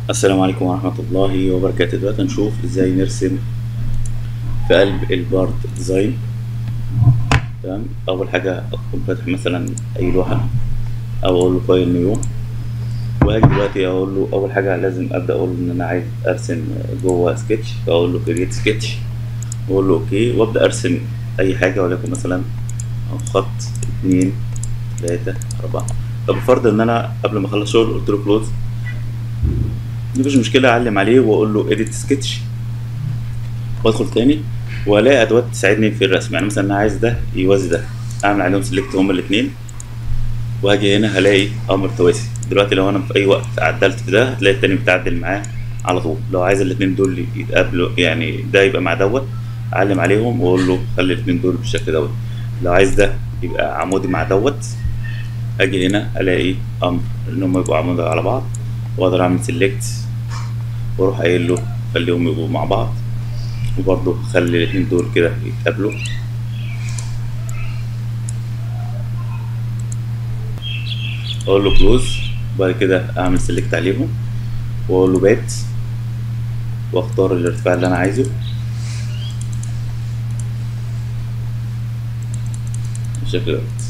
السلام عليكم ورحمة الله وبركاته دلوقتي هنشوف ازاي نرسم في قلب البارت ديزاين تمام أول حاجة أكون فاتح مثلا أي لوحة أو أقول له فايل نيو وهاجي دلوقتي أقول له أول حاجة لازم أبدأ أقول إن أنا عايز أرسم جوه سكتش فأقول له كريت سكتش وأقول له أوكي وأبدأ أرسم أي حاجة وليكن مثلا خط اتنين تلاتة أربعة طب بفرض إن أنا قبل ما أخلص شغل قلت له كلوز مفيش مشكلة أعلم عليه وأقول له إيديت سكتش وأدخل تاني وألاقي أدوات تساعدني في الرسم يعني مثلا أنا عايز ده يوازي ده أعمل عليهم سيلكت هما الاتنين وهاجي هنا هلاقي أمر توازي دلوقتي لو أنا في أي وقت عدلت في ده هتلاقي التاني متعدل معاه على طول لو عايز الاتنين دول يتقابلوا يعني ده يبقى مع دوت أعلم عليهم وأقول له خلي الاتنين دول بالشكل دوت لو عايز ده يبقى عمودي مع دوت أجي هنا ألاقي أمر إن هما يبقوا عمودي على بعض واقدر اعمل سيلكت واروح قايل له خليهم يبقوا مع بعض وبرضه خلي الاتنين دول كده يتقابلوا اقول له كلوز وبعد كده اعمل سيلكت عليهم واقول له بات واختار الارتفاع اللي انا عايزه بالشكل ده